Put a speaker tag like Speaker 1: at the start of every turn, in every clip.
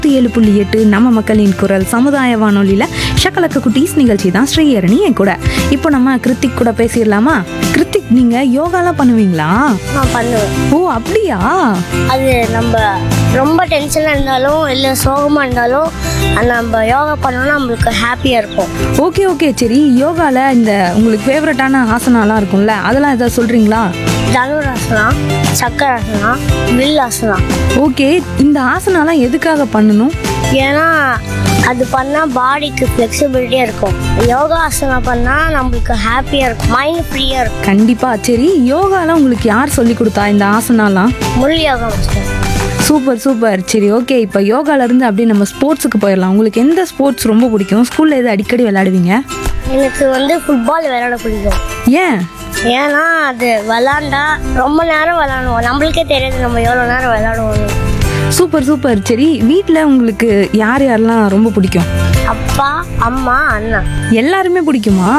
Speaker 1: ஏழு புள்ளி எட்டு நம்ம மக்களின் குரல் சமுதாய வானொலியில் ஷக்கலக்க குட்டீஸ் நிகழ்ச்சி தான் ஸ்ரீஹரணி என் கூட இப்போ நம்ம கிருத்திக் கூட பேசிடலாமா கிருத்திக் நீங்கள் யோகாலாம் பண்ணுவீங்களா
Speaker 2: நான் பண்ணுவேன்
Speaker 1: ஓ அப்படியா
Speaker 2: அது நம்ம ரொம்ப டென்ஷனாக இருந்தாலும் இல்லை சோகமாக இருந்தாலும் அது நம்ம யோகா பண்ணோம்னா நம்மளுக்கு ஹாப்பியாக இருக்கும்
Speaker 1: ஓகே ஓகே சரி யோகாவில் இந்த உங்களுக்கு ஃபேவரட்டான ஆசனாலாம் இருக்கும்ல அதெல்லாம் எதாவது சொல்கிறீங்களா
Speaker 2: தனுராசனா சக்கராசனா வில்லாசனா
Speaker 1: ஓகே இந்த ஆசனாலாம் எதுக்காக பண்ணணும்
Speaker 2: ஏன்னா அது பண்ணால் பாடிக்கு ஃப்ளெக்சிபிலிட்டியாக இருக்கும் யோகா ஆசனா பண்ணால் நம்மளுக்கு ஹாப்பியாக இருக்கும் மைண்ட் ஃப்ரீயாக இருக்கும்
Speaker 1: கண்டிப்பாக சரி யோகாலாம் உங்களுக்கு யார் சொல்லி கொடுத்தா இந்த ஆசனாலாம்
Speaker 2: முள் யோகா மாஸ்டர்
Speaker 1: சூப்பர் சூப்பர் சரி ஓகே இப்போ யோகாலேருந்து அப்படியே நம்ம ஸ்போர்ட்ஸுக்கு போயிடலாம் உங்களுக்கு எந்த ஸ்போர்ட்ஸ் ரொம்ப பிடிக்கும் ஸ்கூலில் எது அடிக்கடி விளையாடுவீங்க
Speaker 2: எனக்கு வந்து ஃபுட்பால் விளையாட பிடிக்கும்
Speaker 1: ஏன்
Speaker 2: ஏன்னா அது விளாண்டா ரொம்ப நேரம் விளாடுவோம் நம்மளுக்கே தெரியாது நம்ம எவ்வளோ நேரம் விளாடுவோம்
Speaker 1: சூப்பர் சூப்பர் சரி வீட்டில் உங்களுக்கு யார் யாரெல்லாம் ரொம்ப பிடிக்கும்
Speaker 2: அப்பா அம்மா அண்ணா
Speaker 1: எல்லாருமே பிடிக்குமா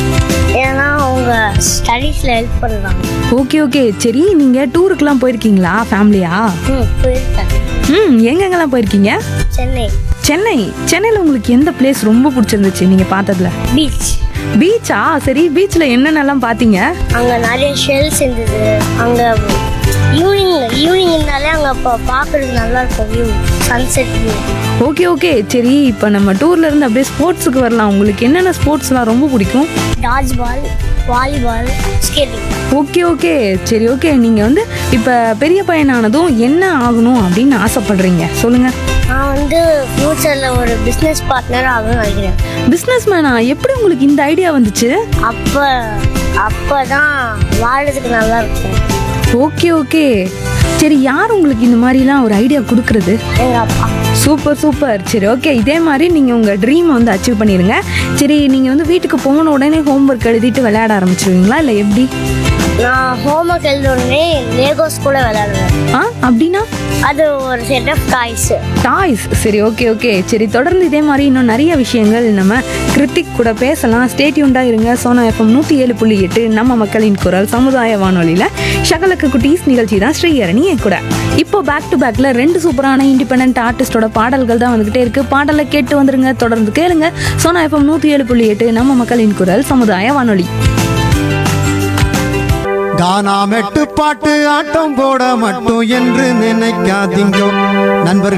Speaker 2: ஏன்னா அவங்க ஸ்டடீஸில் ஹெல்ப் பண்ணுறாங்க
Speaker 1: ஓகே ஓகே சரி நீங்கள் டூருக்குலாம் போயிருக்கீங்களா ஃபேமிலியா
Speaker 2: ம் போயிருக்கேன்
Speaker 1: ம் எங்கெங்கெல்லாம் போயிருக்கீங்க
Speaker 2: சென்னை
Speaker 1: சென்னை சென்னையில் உங்களுக்கு எந்த பிளேஸ் ரொம்ப பிடிச்சிருந்துச்சு நீங்கள் பார்த்ததுல
Speaker 2: பீச்
Speaker 1: பீச்சா சரி பீச்சில் என்னென்னலாம் பார்த்தீங்க
Speaker 2: அங்கே நிறைய ஷெல்ஸ் இருந்தது அங்கே ஈவினிங் ஈவினிங் இருந்தாலே அங்கே இப்போ பார்க்குறதுக்கு நல்லா இருக்கும் view sunset view
Speaker 1: okay okay சரி இப்போ நம்ம டூர்ல இருந்து அப்படியே ஸ்போர்ட்ஸுக்கு வரலாம் உங்களுக்கு என்னென்ன ஸ்போர்ட்ஸ்லாம் ரொம்ப பிடிக்கும்
Speaker 2: dodgeball volleyball skating
Speaker 1: okay okay சரி ஓகே நீங்கள் வந்து இப்போ பெரிய பையனானதும் என்ன ஆகணும் அப்படின்னு ஆசைப்படுறீங்க சொல்லுங்க
Speaker 2: நான் வந்து ஃப்யூச்சரில் ஒரு பிஸ்னஸ் பார்ட்னர் ஆகணும்னு நினைக்கிறேன்
Speaker 1: பிஸ்னஸ் மேனா எப்படி உங்களுக்கு இந்த ஐடியா வந்துச்சு
Speaker 2: அப்போ அப்போ தான் வாழறதுக்கு நல்லா இருக்கும்
Speaker 1: ஓகே ஓகே சரி யார் உங்களுக்கு இந்த மாதிரிலாம் ஒரு ஐடியா கொடுக்கறது
Speaker 2: எங்கள் அப்பா
Speaker 1: சூப்பர் சூப்பர் சரி ஓகே இதே மாதிரி நீங்கள் உங்கள் ட்ரீமை வந்து அச்சீவ் பண்ணிடுங்க சரி நீங்கள் வந்து வீட்டுக்கு போன உடனே ஹோம்ஒர்க் எழுதிட்டு விளையாட ஆரம்பிச்சிருவீங்களா இல்லை எப்படி
Speaker 2: நான் ஹோம்ஒர்க் எழுதுனே லேகோஸ் கூட விளையாடுவேன்
Speaker 1: ஆ அப்படின்னா
Speaker 2: அது ஒரு செட் ஆஃப் டாய்ஸு
Speaker 1: டாய்ஸ் சரி ஓகே ஓகே சரி தொடர்ந்து இதே மாதிரி இன்னும் நிறைய விஷயங்கள் நம்ம கிருத்திக் கூட பேசலாம் ஸ்டேட்யூண்டா இருங்க சோனா எஃப்எம் நூற்றி ஏழு புள்ளி எட்டு நம்ம மக்களின் குரல் சமுதாய வானொலியில் ஷகலக்கு குட்டீஸ் நிகழ்ச்சி தான் ஸ்ரீஹரணி என் கூட இப்போ பேக் டு பேக்ல ரெண்டு சூப்பரான இண்டிபெண்ட் ஆர்டிஸ்டோட பாடல்கள் தான் வந்துகிட்டே இருக்கு பாடலை கேட்டு வந்துருங்க தொடர்ந்து கேளுங்க சோனா எஃப்எம் நூற்றி ஏழு புள்ளி எட்டு நம்ம மக்களின் குரல் சமுதாய வானொலி
Speaker 3: கானா மெட்டு பாட்டு ஆட்டம் போட மட்டும் என்று நினைக்காதீங்க நண்பர்கள்